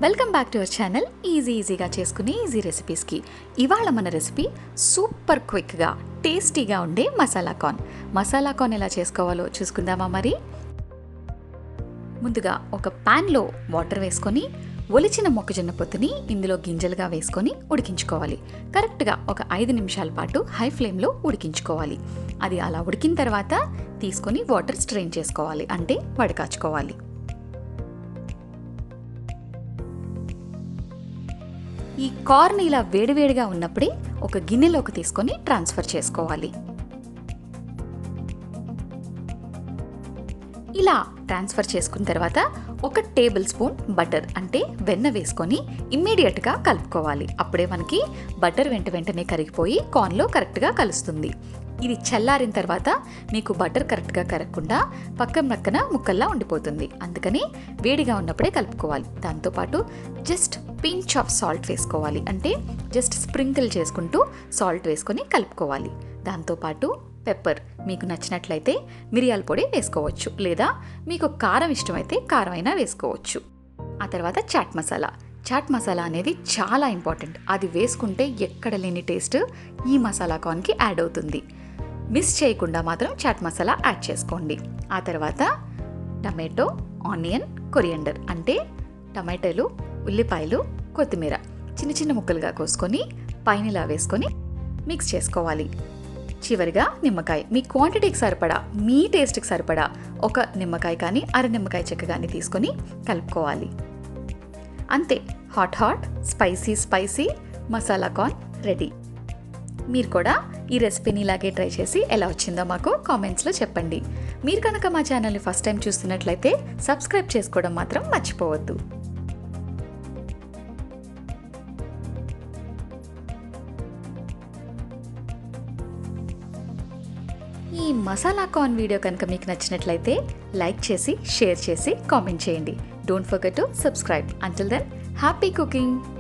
welcome back to our channel easy ఈజీగా చేసుకునే easy రెసిపీస్కి ఇవాళ మన రెసిపీ సూపర్ క్విక్గా టేస్టీగా ఉండే మసాలా కార్న్ మసాలా కార్న్ ఎలా చేసుకోవాలో చూసుకుందామా మరి ముందుగా ఒక ప్యాన్లో వాటర్ వేసుకొని ఒలిచిన మొక్కజొన్న పొత్తుని ఇందులో గింజలుగా వేసుకొని ఉడికించుకోవాలి కరెక్ట్గా ఒక ఐదు నిమిషాల పాటు హై ఫ్లేమ్లో ఉడికించుకోవాలి అది అలా ఉడికిన తర్వాత తీసుకొని వాటర్ స్ట్రెయిన్ చేసుకోవాలి అంటే వడకాచుకోవాలి ఈ కార్న్ ఇలా వేడివేడిగా ఉన్నప్పుడే ఒక గిన్నెలోకి తీసుకొని ట్రాన్స్ఫర్ చేసుకోవాలి ఇలా ట్రాన్స్ఫర్ చేసుకున్న తర్వాత ఒక టేబుల్ స్పూన్ బటర్ అంటే వెన్న వేసుకొని ఇమ్మీడియట్గా కలుపుకోవాలి అప్పుడే మనకి బటర్ వెంట వెంటనే కరిగిపోయి కార్న్లో కరెక్ట్గా కలుస్తుంది ఇది చల్లారిన తర్వాత మీకు బటర్ కరెక్ట్గా కరగకుండా పక్కన పక్కన ముక్కల్లా ఉండిపోతుంది అందుకని వేడిగా ఉన్నప్పుడే కలుపుకోవాలి దాంతోపాటు జస్ట్ పించ్ ఆఫ్ సాల్ట్ వేసుకోవాలి అంటే జస్ట్ స్ప్రింకిల్ చేసుకుంటూ సాల్ట్ వేసుకొని కలుపుకోవాలి దాంతోపాటు పెప్పర్ మీకు నచ్చినట్లయితే మిరియాల పొడి వేసుకోవచ్చు లేదా మీకు కారం ఇష్టమైతే కారం అయినా వేసుకోవచ్చు ఆ తర్వాత చాట్ మసాలా చాట్ మసాలా అనేది చాలా ఇంపార్టెంట్ అది వేసుకుంటే ఎక్కడ లేని టేస్ట్ ఈ మసాలా కార్న్కి యాడ్ అవుతుంది మిస్ చేయకుండా మాత్రం చాట్ మసాలా యాడ్ చేసుకోండి ఆ తర్వాత టమాటో ఆనియన్ కొరియండర్ అంటే టమాటాలు ఉల్లిపాయలు కొత్తిమీర చిన్న చిన్న ముక్కలుగా కోసుకొని పైనలా వేసుకొని మిక్స్ చేసుకోవాలి చివరిగా నిమ్మకాయ మీ క్వాంటిటీకి సరిపడా మీ టేస్ట్కి సరిపడా ఒక నిమ్మకాయ కానీ అర నిమ్మకాయ చెక్క కానీ తీసుకొని కలుపుకోవాలి అంతే hot hot spicy spicy masala corn ready మీరు కూడా ఈ రెసిపీని ఇలాగే ట్రై చేసి ఎలా వచ్చిందో మాకు కామెంట్స్లో చెప్పండి మీరు కనుక మా ఛానల్ని ఫస్ట్ టైం చూస్తున్నట్లయితే సబ్స్క్రైబ్ చేసుకోవడం మాత్రం మర్చిపోవద్దు ఈ మసాలా కార్న్ వీడియో కనుక మీకు నచ్చినట్లయితే లైక్ చేసి షేర్ చేసి కామెంట్ చేయండి don't forget to subscribe until then happy cooking